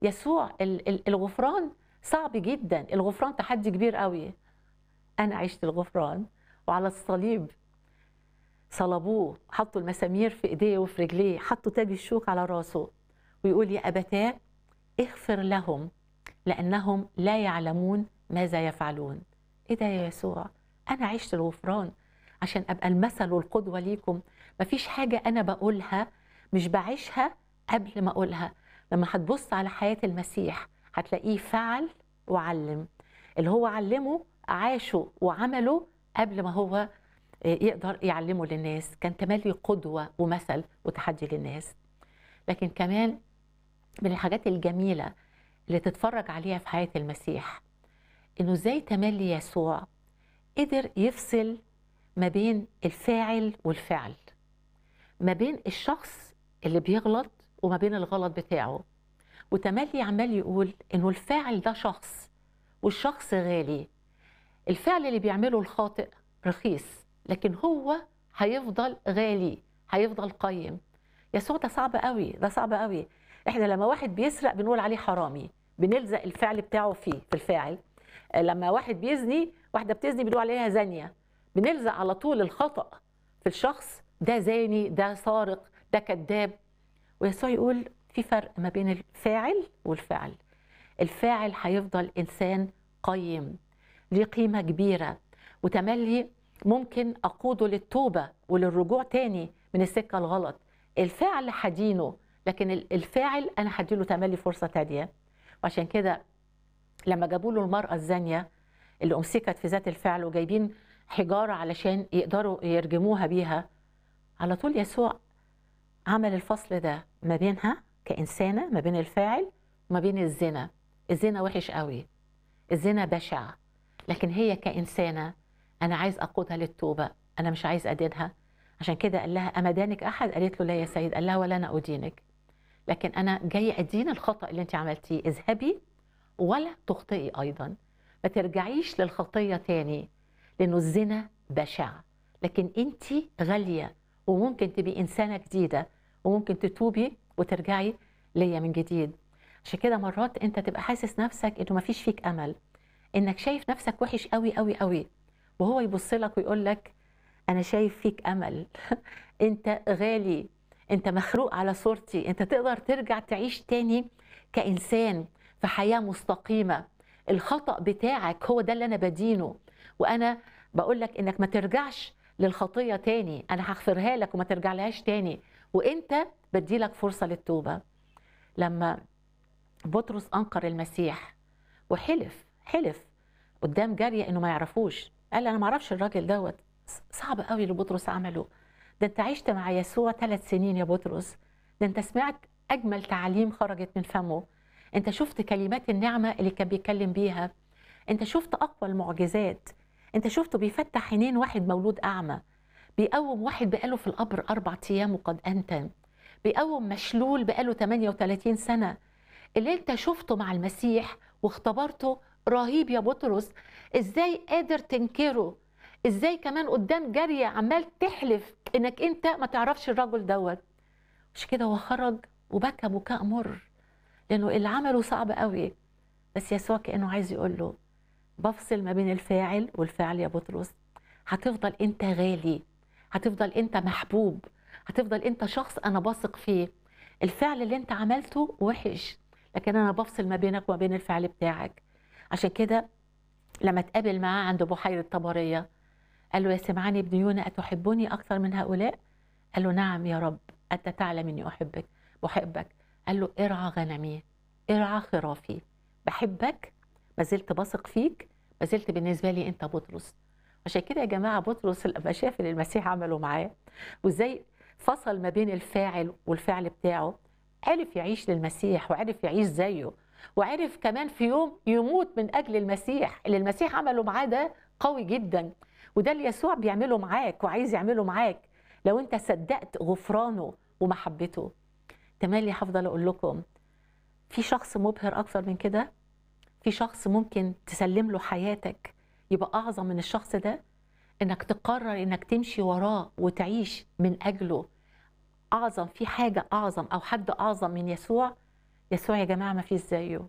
يسوع ال- ال- الغفران صعب جدا الغفران تحدي كبير قوي انا عشت الغفران وعلى الصليب صلبوه حطوا المسامير في ايديه وفي رجليه حطوا تاج الشوك على راسه ويقول يا ابتاه اغفر لهم لانهم لا يعلمون ماذا يفعلون ايه ده يا يسوع انا عشت الغفران عشان ابقى المثل والقدوه ليكم مفيش حاجه انا بقولها مش بعيشها قبل ما اقولها لما هتبص على حياه المسيح هتلاقيه فعل وعلم اللي هو علمه عاشه وعمله قبل ما هو يقدر يعلمه للناس كان تملي قدوة ومثل وتحدي للناس لكن كمان من الحاجات الجميلة اللي تتفرج عليها في حياة المسيح انه ازاي تملي يسوع قدر يفصل ما بين الفاعل والفعل ما بين الشخص اللي بيغلط وما بين الغلط بتاعه وتملي عمال يقول انه الفاعل ده شخص والشخص غالي الفعل اللي بيعمله الخاطئ رخيص لكن هو هيفضل غالي هيفضل قيم يسوع ده صعب قوي ده صعب قوي احنا لما واحد بيسرق بنقول عليه حرامي بنلزق الفعل بتاعه فيه في الفاعل لما واحد بيزني واحده بتزني بنقول عليها زانيه بنلزق على طول الخطا في الشخص ده زاني ده سارق ده كذاب ويسوع يقول في فرق ما بين الفاعل والفعل الفاعل هيفضل انسان قيم ليه قيمه كبيره وتملي ممكن اقوده للتوبه وللرجوع تاني من السكه الغلط الفاعل هدينه لكن الفاعل انا هديله تملي فرصه تانيه وعشان كده لما جابوا له المراه الزانيه اللي امسكت في ذات الفعل وجايبين حجاره علشان يقدروا يرجموها بيها على طول يسوع عمل الفصل ده ما بينها كإنسانة ما بين الفاعل وما بين الزنا الزنا وحش قوي الزنا بشع لكن هي كإنسانة أنا عايز أقودها للتوبة أنا مش عايز أدينها عشان كده قال لها أما دانك أحد قالت له لا يا سيد قال لها ولا أنا أدينك لكن أنا جاي أدين الخطأ اللي أنت عملتيه اذهبي ولا تخطئي أيضا ما ترجعيش للخطية تاني لأنه الزنا بشع لكن أنت غالية وممكن تبقي إنسانة جديدة وممكن تتوبي وترجعي ليا من جديد عشان كده مرات انت تبقى حاسس نفسك انه مفيش فيك امل انك شايف نفسك وحش قوي قوي قوي وهو يبص لك ويقول لك انا شايف فيك امل انت غالي انت مخلوق على صورتي انت تقدر ترجع تعيش تاني كانسان في حياه مستقيمه الخطا بتاعك هو ده اللي انا بدينه وانا بقول لك انك ما ترجعش للخطيه تاني انا هغفرها لك وما ترجع لهاش تاني وانت بدي لك فرصه للتوبه لما بطرس انكر المسيح وحلف حلف قدام جاريه انه ما يعرفوش قال انا ما اعرفش الراجل دوت صعب قوي اللي بطرس عمله ده انت عشت مع يسوع ثلاث سنين يا بطرس ده انت سمعت اجمل تعاليم خرجت من فمه انت شفت كلمات النعمه اللي كان بيتكلم بيها انت شفت اقوى المعجزات انت شفته بيفتح عينين واحد مولود اعمى بيقوم واحد بقاله في القبر اربع ايام وقد انتن بيقوم مشلول بقاله 38 سنه اللي انت شفته مع المسيح واختبرته رهيب يا بطرس ازاي قادر تنكره ازاي كمان قدام جاريه عمال تحلف انك انت ما تعرفش الرجل دوت مش كده هو خرج وبكى بكاء مر لانه اللي عمله صعب قوي بس يسوع كانه عايز يقول له بفصل ما بين الفاعل والفعل يا بطرس هتفضل انت غالي هتفضل انت محبوب هتفضل انت شخص انا بثق فيه الفعل اللي انت عملته وحش لكن انا بفصل ما بينك وما بين الفعل بتاعك عشان كده لما اتقابل معاه عند بحيرة طبرية قال له يا سمعان ابن يونا أتحبني أكثر من هؤلاء قال له نعم يا رب أنت تعلم أني أحبك بحبك قال له ارعى غنمي ارعى خرافي بحبك ما زلت بثق فيك ما زلت بالنسبة لي أنت بطرس عشان كده يا جماعة بطرس لما شاف اللي المسيح عمله معاه وازاي فصل ما بين الفاعل والفعل بتاعه عرف يعيش للمسيح وعرف يعيش زيه وعرف كمان في يوم يموت من اجل المسيح اللي المسيح عمله معاه ده قوي جدا وده اللي يسوع بيعمله معاك وعايز يعمله معاك لو انت صدقت غفرانه ومحبته تملي هفضل اقول لكم في شخص مبهر اكثر من كده في شخص ممكن تسلم له حياتك يبقى اعظم من الشخص ده انك تقرر انك تمشي وراه وتعيش من اجله اعظم في حاجه اعظم او حد اعظم من يسوع يسوع يا جماعة ما فيش زيه